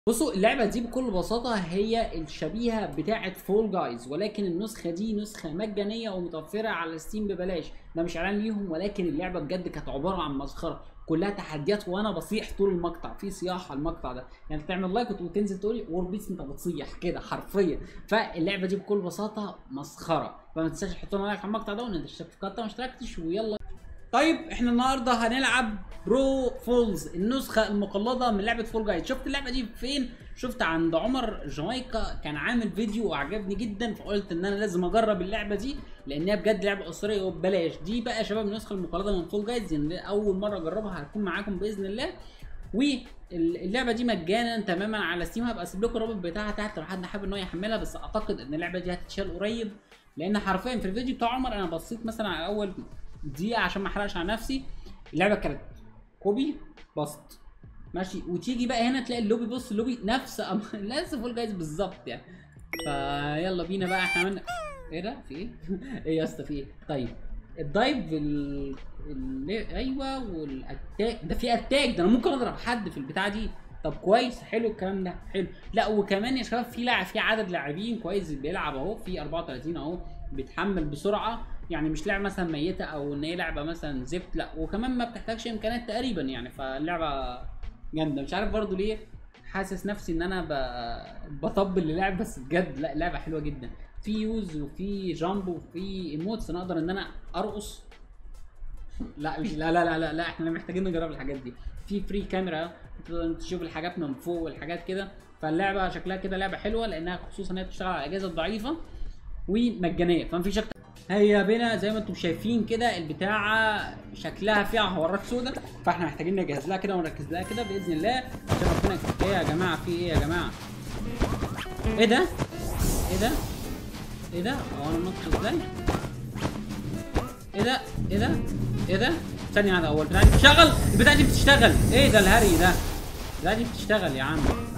بصوا اللعبه دي بكل بساطه هي الشبيهه بتاعه فول جايز ولكن النسخه دي نسخه مجانيه ومتوفره على ستيم ببلاش ده مش اعلان ليهم ولكن اللعبه بجد كانت عباره عن مسخره كلها تحديات وانا بصيح طول المقطع في صياح على المقطع ده يعني تعمل لايك وتنزل تقولي ووربيس انت بتصيح كده حرفيا فاللعبه دي بكل بساطه مسخره فما تنساش تحط لنا لايك على المقطع ده وان تشترك في القناه ما اشتركتش ويلا طيب احنا النهارده هنلعب برو فولز النسخه المقلده من لعبه فول جايد شفت اللعبه دي فين شفت عند عمر جامايكا كان عامل فيديو وعجبني جدا فقلت ان انا لازم اجرب اللعبه دي لانها بجد لعبه اسريه وببلاش دي بقى يا شباب النسخه المقلده من فول جايدز يعني اول مره اجربها هتكون معاكم باذن الله واللعبه دي مجانا تماما على ستيم هبقى اسيب لكم الرابط بتاعها تحت لو حد حابب ان هو يحملها بس اعتقد ان اللعبه دي هتتشال قريب لان حرفيا في الفيديو بتاع عمر انا بصيت مثلا على اول دقيقه عشان ما احرقش على نفسي اللعبه كانت كوبي بسط ماشي وتيجي بقى هنا تلاقي اللوبي بص اللوبي نفس أم... نفس فول جايز بالظبط يعني فيلا بينا بقى احنا عملنا ايه ده في ايه؟ ايه يا اسطى في ايه؟ طيب الدايف ال... ال... ايوه والاتاك ده في اتاك ده انا ممكن اضرب حد في البتاعه دي طب كويس حلو الكلام ده حلو لا وكمان يا شباب في لاعب في عدد لاعبين كويس بيلعب اهو في 34 اهو بيتحمل بسرعه يعني مش لعبه مثلا ميته او ان هي لعبه مثلا زفت لا وكمان ما بتحتاجش امكانيات تقريبا يعني فاللعبه جامده مش عارف برضو ليه حاسس نفسي ان انا ب... بطبل للعب بس بجد لا لعبه حلوه جدا في يوز وفي جامب وفي ايموتس انا اقدر ان انا ارقص لا مش لا لا لا لا, لا احنا محتاجين نجرب الحاجات دي في فري كاميرا تقدر تشوف الحاجات من فوق والحاجات كده فاللعبه شكلها كده لعبه حلوه لانها خصوصا هي بتشتغل على الاجهزه الضعيفه ومجانيه فما فيش اكتر هيا بنا زي ما انتم شايفين كده البتاعه شكلها فيها حوارات سودة فاحنا محتاجين نجهز لها كده ونركز لها كده باذن الله عشان ربنا ايه يا جماعه في ايه يا جماعه ايه ده ايه ده ايه ده هو انا نط ازاي ايه ده ايه ده ايه ده ثانيه واحده اول البتاعه دي بتشتغل البتاعه دي بتشتغل ايه ده الهري ده البتاعه دي بتشتغل يا عم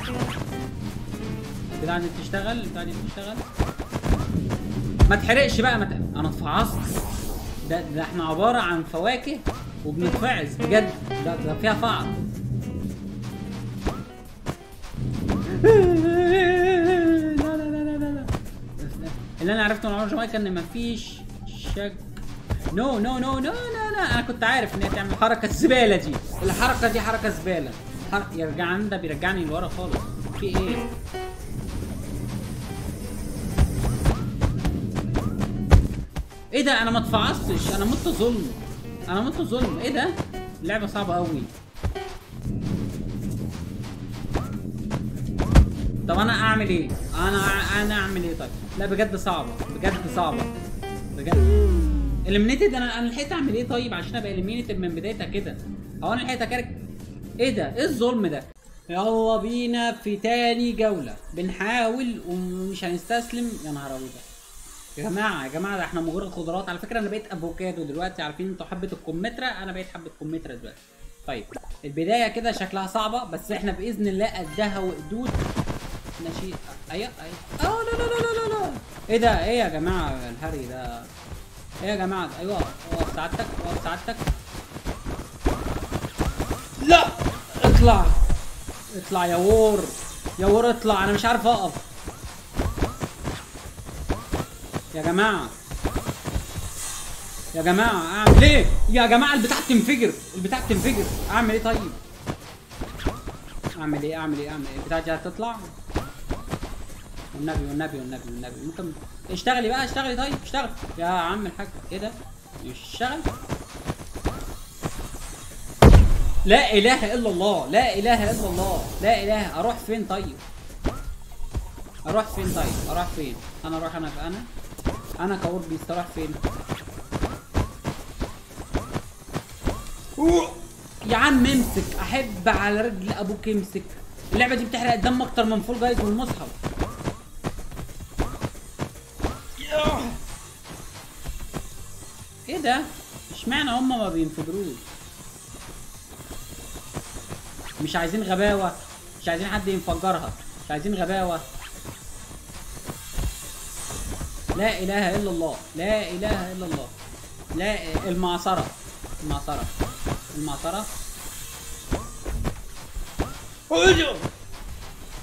البتاعه دي بتشتغل البتاعه دي بتشتغل ما تحرقش بقى ما ت... انا اتفعصت ده ده احنا عباره عن فواكه وبنتفعز بجد ده ده فيها فعل لا لا لا لا لا لا اللي انا عرفته من عمر جمايكا ان مفيش شك نو نو نو نو لا لا انا كنت عارف ان هي تعمل الحركه الزباله دي الحركه دي حركه زباله حر... يرجعني ده بيرجعني لورا خالص في ايه ايه ده انا ما اتفعصتش انا مت ظلم انا مت ظلم ايه ده لعبه صعبه قوي طب انا اعمل ايه انا انا اعمل ايه طيب لا بجد صعبه بجد صعبه بجد اليمينيتد انا انا لحقت اعمل ايه طيب عشان ابقى اليمينيتد من بدايتها كده هو انا لحقت اكارك ايه ده ايه الظلم ده يلا بينا في تاني جوله بنحاول ومش هنستسلم يا نهار ابيض يا جماعه يا جماعه ده احنا مجرد خضروات على فكره انا بقيت افوكادو دلوقتي عارفين انتوا حبه الكمثرى انا بقيت حبه كمثرى دلوقتي طيب البدايه كده شكلها صعبه بس احنا باذن الله قدها وقدود ماشي ايوه ايوه اه لا لا لا لا لا لا ايه ده ايه يا جماعه الهري ده ايه يا جماعه ايوه اقف سعادتك اقف سعادتك لا اطلع اطلع يا وور يا وور اطلع انا مش عارف اقف يا جماعة يا جماعة اعمل ايه؟ يا جماعة البتاع بتنفجر البتاع بتنفجر اعمل ايه طيب؟ اعمل ايه اعمل ايه اعمل ايه؟ البتاع دي هتطلع؟ والنبي والنبي والنبي والنبي ممكن اشتغلي بقى اشتغلي طيب اشتغل يا عم الحاج ايه ده؟ مش اشتغل؟ لا اله الا الله لا اله الا الله لا اله اروح فين طيب؟ اروح فين طيب؟ اروح فين؟ انا اروح انا انا انا كور بيستراح فين أوه. يا عم امسك احب على رجل ابوك امسك اللعبه دي بتحرق الدم اكتر من فول جايز والمصحف ايه ده اشمعنى هما ما بينفجروش مش عايزين غباوه مش عايزين حد ينفجرها مش عايزين غباوه لا اله الا الله لا اله الا الله لا المعصره المعصره المعصره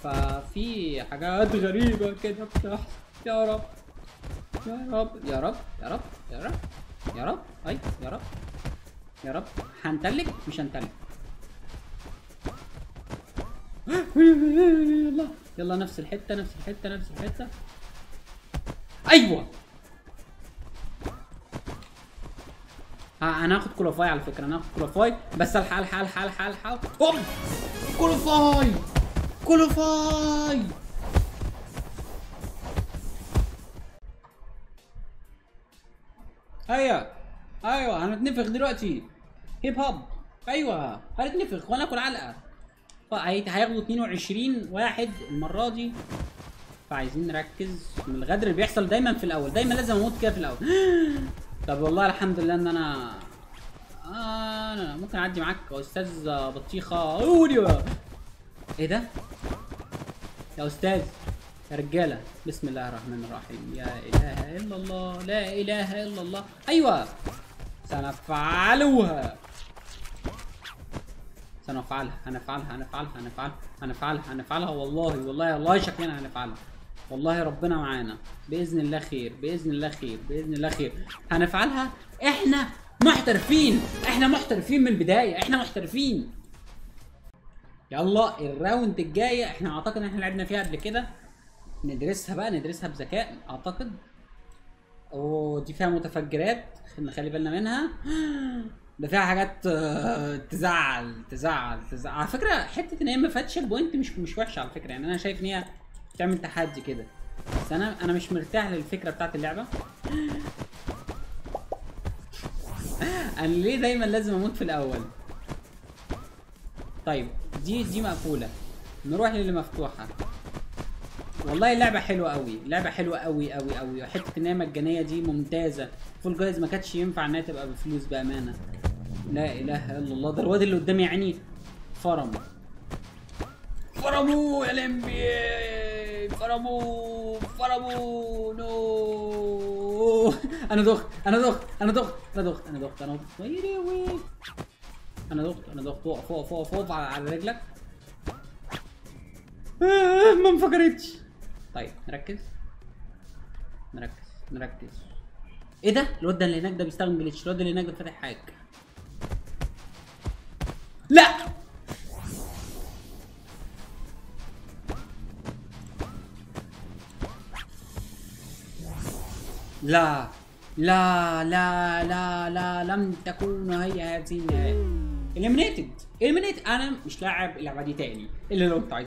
ففي حاجات غريبة كده بتحصل يا رب يا رب يا رب يا رب يا رب يا رب اي يا رب يا رب هنتلج مش هنتلج يلا يلا نفس الحتة نفس الحتة نفس الحتة ايوه ها انا هاخد كولوفاي على فكره انا هاخد كولوفاي بس الحق الحق الحق الحق الحق هوب كولوفاي كولوفاي ايوه ايوه هنتنفخ دلوقتي هيب هوب ايوه هنتنفخ وناكل علقه فهي- هياخدوا 22 واحد المره دي فعايزين نركز من الغدر اللي بيحصل دايما في الاول دايما لازم اموت كده في الاول طب والله الحمد لله ان انا آه انا ممكن اعدي معاك يا استاذ بطيخه قولي بقى ايه ده يا استاذ يا رجاله بسم الله الرحمن الرحيم يا اله الا الله لا اله الا الله ايوه سنفعلها سنفعلها هنفعلها هنفعلها هنفعلها هنفعلها هنفعلها والله والله والله شكلنا هنفعلها والله ربنا معانا باذن الله خير باذن الله خير باذن الله خير هنفعلها احنا محترفين احنا محترفين من البدايه احنا محترفين يلا الراوند الجايه احنا اعتقد ان احنا لعبنا فيها قبل كده ندرسها بقى ندرسها بذكاء اعتقد اوه دي فيها متفجرات نخلي بالنا منها ده فيها حاجات آه، تزعل تزعل تزعل على فكره حته ان هي ما فاتش البوينت مش مش وحشه على فكره يعني انا شايف ان هي بتعمل تحدي كده بس انا انا مش مرتاح للفكره بتاعت اللعبه انا ليه دايما لازم اموت في الاول طيب دي دي مقفوله نروح للي مفتوحه والله اللعبة حلوة قوي، اللعبة حلوة قوي قوي قوي، حتة ان هي مجانية دي ممتازة، فول جايز ما كانتش ينفع انها تبقى بفلوس بأمانة. لا اله الا الله، ده الواد اللي قدامي يعني فرم. فرموه يا لمبي فرموه فرموه نو انا دخت انا دخت انا دخت انا دخت انا دخت انا دخت ويلي وي. انا دخت انا دخت وقف وقف وقف وقف على على رجلك آه، ما انفجرتش طيب نركز نركز نركز ايه ده الواد ده اللي هناك ده بيستخدم جليتش الواد اللي هناك ده فاتح حاجه لا لا لا لا لا لا لم تكون هي هذه النهايه اليمينيتد اليمينيتد انا مش لاعب اللعبه دي تاني الا لو انت عايز